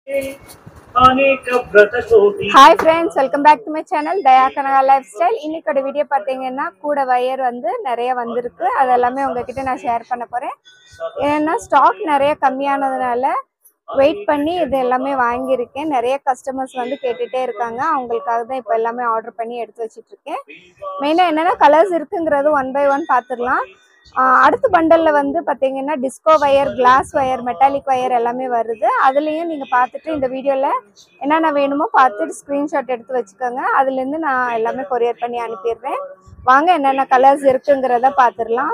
అనేక వ్రతకోటి hi friends welcome back to my channel Daya Kanaka life style இன்னைக்கோட வீடியோ பார்த்தீங்கன்னா கூட வயர் வந்து நிறைய வந்திருக்கு அது எல்லாமே உங்ககிட்ட நான் ஷேர் பண்ண போகிறேன் ஏன்னா ஸ்டாக் நிறைய கம்மியானதுனால வெயிட் பண்ணி இது எல்லாமே வாங்கியிருக்கேன் நிறைய கஸ்டமர்ஸ் வந்து கேட்டுகிட்டே இருக்காங்க அவங்களுக்காக தான் இப்போ எல்லாமே ஆர்டர் பண்ணி எடுத்து வச்சிட்டு இருக்கேன் மெயினாக என்னென்ன கலர்ஸ் இருக்குங்கிறது ஒன் பை ஒன் பார்த்துடலாம் ஆஹ் அடுத்த பண்டலில் வந்து பார்த்தீங்கன்னா disco wire glass wire metallic wire எல்லாமே வருது அதுலேயும் நீங்கள் பார்த்துட்டு இந்த வீடியோவில் என்னென்ன வேணுமோ பார்த்துட்டு ஸ்க்ரீன்ஷாட் எடுத்து வச்சுக்கோங்க அதுலேருந்து நான் எல்லாமே கொரியர் பண்ணி அனுப்பிடுறேன் வாங்க என்னென்ன கலர்ஸ் இருக்குங்கிறத பார்த்துடலாம்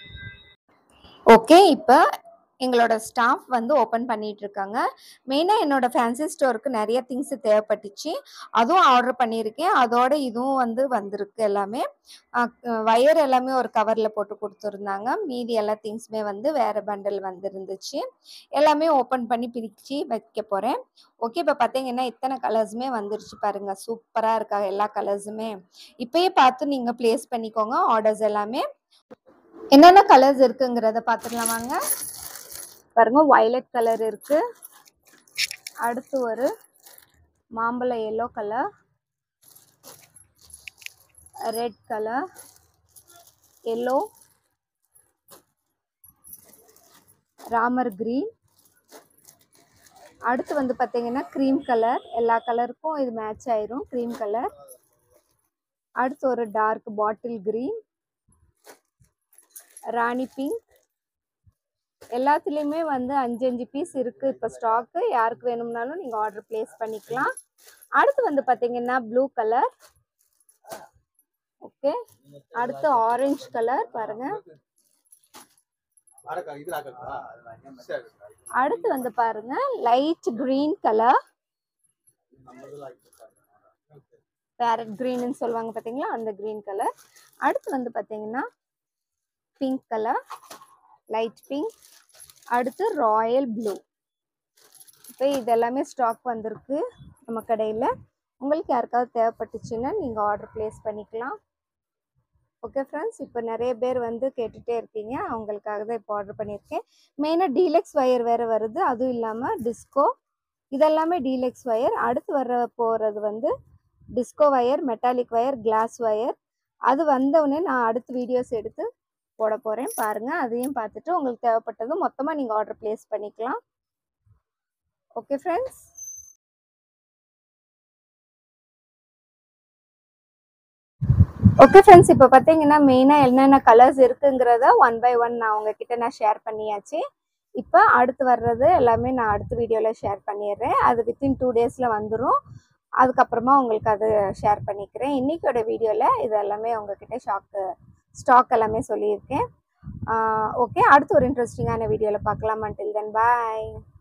ஓகே இப்போ எங்களோட ஸ்டாஃப் வந்து ஓப்பன் பண்ணிட்டு இருக்காங்க மெயினாக என்னோட ஃபேன்சி ஸ்டோருக்கு நிறைய திங்ஸ் தேவைப்பட்டுச்சு அதுவும் ஆர்டர் பண்ணியிருக்கேன் அதோட இதுவும் வந்து வந்திருக்கு எல்லாமே வயர் எல்லாமே ஒரு கவரில் போட்டு கொடுத்துருந்தாங்க மீதி எல்லா திங்ஸுமே வந்து வேறு பண்டல் வந்துருந்துச்சு எல்லாமே ஓப்பன் பண்ணி பிரித்து வைக்க போகிறேன் ஓகே இப்போ பார்த்தீங்கன்னா இத்தனை கலர்ஸுமே வந்துருச்சு பாருங்க சூப்பராக இருக்கா எல்லா கலர்ஸுமே இப்பயே பார்த்து நீங்கள் ப்ளேஸ் பண்ணிக்கோங்க ஆர்டர்ஸ் எல்லாமே என்னென்ன கலர்ஸ் இருக்குங்கிறத பார்த்துடலாம் வாங்க பாருங்க வயலட் கலர் இருக்கு அடுத்து ஒரு மாம்பழ yellow colour red colour yellow Ramar green அடுத்து வந்து பார்த்தீங்கன்னா க்ரீம் கலர் எல்லா கலருக்கும் இது மேட்ச் ஆயிரும் க்ரீம் கலர் அடுத்து ஒரு dark bottle green rani pink எல்லாத்துலேயுமே வந்து அஞ்சு அஞ்சு பீஸ் இருக்குது இப்போ ஸ்டாக்கு யாருக்கு வேணும்னாலும் நீங்கள் ஆர்டர் ப்ளேஸ் பண்ணிக்கலாம் அடுத்து வந்து பார்த்தீங்கன்னா ப்ளூ கலர் ஓகே அடுத்து ஆரஞ்சு கலர் பாருங்கள் அடுத்து வந்து பாருங்க லைட் கிரீன் கலர் பேரட் கிரீன்னு சொல்லுவாங்க பார்த்தீங்களா அந்த கிரீன் கலர் அடுத்து வந்து பார்த்தீங்கன்னா பிங்க் கலர் லைட் பிங்க் அடுத்து ராயல் ப்ளூ இப்போ இதெல்லாமே ஸ்டாக் வந்திருக்கு நம்ம கடையில் உங்களுக்கு யாருக்காவது தேவைப்பட்டுச்சுன்னா நீங்கள் ஆர்டர் ப்ளேஸ் பண்ணிக்கலாம் ஓகே ஃப்ரெண்ட்ஸ் இப்போ நிறைய பேர் வந்து கேட்டுகிட்டே இருக்கீங்க அவங்களுக்காக தான் இப்போ ஆர்டர் பண்ணியிருக்கேன் மெயினாக டீலக்ஸ் ஒயர் வேறு வருது அதுவும் இல்லாமல் டிஸ்கோ இதெல்லாமே டீலக்ஸ் ஒயர் அடுத்து வர போகிறது வந்து disco wire metallic wire glass wire அது வந்தவுடனே நான் அடுத்த வீடியோஸ் எடுத்து போட போகிறேன் பாருங்கள் அதையும் பார்த்துட்டு உங்களுக்கு தேவைப்பட்டதும் மொத்தமாக நீங்கள் ஆர்டர் ப்ளேஸ் பண்ணிக்கலாம் ஓகே ஃப்ரெண்ட்ஸ் ஓகே ஃப்ரெண்ட்ஸ் இப்போ பார்த்தீங்கன்னா மெயினாக என்னென்ன கலர்ஸ் இருக்குங்கிறத ஒன் பை ஒன் நான் உங்ககிட்ட நான் ஷேர் பண்ணியாச்சு இப்போ அடுத்து வர்றது எல்லாமே நான் அடுத்த வீடியோவில் ஷேர் பண்ணிடுறேன் அது வித்தின் டூ டேஸில் வந்துடும் அதுக்கப்புறமா உங்களுக்கு அது ஷேர் பண்ணிக்கிறேன் இன்றைக்கோட வீடியோவில் இது எல்லாமே உங்ககிட்ட ஷாக்கு ஸ்டாக் எல்லாமே சொல்லியிருக்கேன் ஓகே அடுத்து ஒரு இன்ட்ரெஸ்டிங்கான வீடியோவில் பார்க்கலாம் அண்டில் தென் பாய்